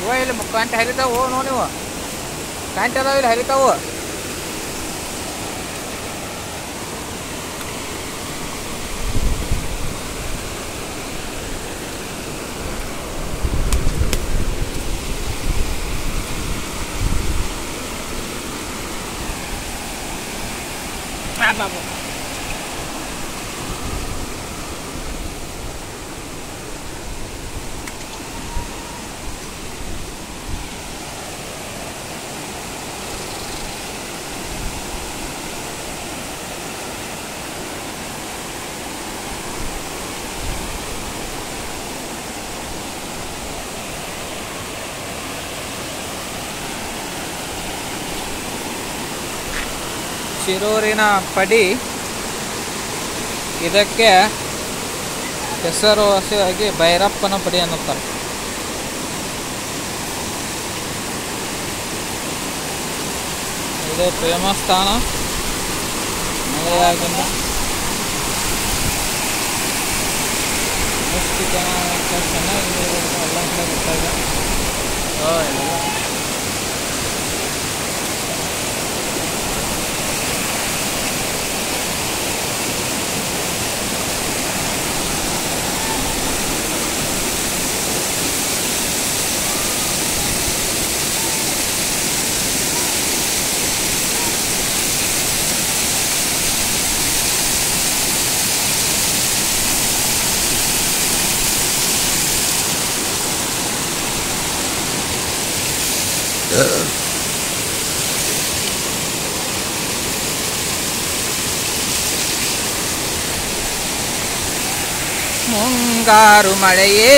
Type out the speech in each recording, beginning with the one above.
ಇವ ಇಲ್ಲಿ ಕಂಟೆ ಹರಿತಾವು ನೋಡಿ ನೀವು ಕಂಟೆ ಅದಾವ ಇಲ್ಲಿ ಹರಿತಾವು ಶಿರೂರಿನ ಪಡಿ ಇದಕ್ಕೆ ಹೆಸರುವಾಸಿಯಾಗಿ ಭೈರಪ್ಪನ ಪಡಿ ಅನ್ನುತ್ತಾರೆ ಇದೇ ಫೇಮಸ್ ಸ್ಥಾನ ಮಳೆಯಾಗಿಂದ ಎಷ್ಟು ಜನ ಎಷ್ಟು ಚೆನ್ನಾಗಿದೆ ಎಲ್ಲ ಕಡೆ ಬರ್ತಾ ಇದೆ ಓ, ಎಲ್ಲ ಮುಂಗಾರು ಮಳೆಯೇ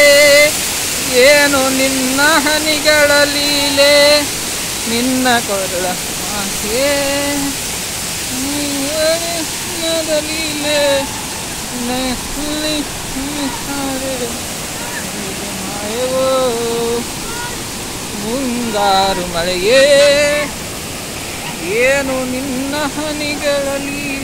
ಏನು ನಿನ್ನ ಹನಿಗಳ ಲೀಲೆ ನಿನ್ನ ಕೊರಳ ಆಸೆ ನಿನ್ನದ ಲೀಲೆ ನಲ್ಲಿ ಹಾರೆ ಮಾಯವೋ ಮುಂಗಾರು ಮಳೆಯೇ ಏನು ನಿನ್ನ ಹನಿಗಳ ಲೀಲೆ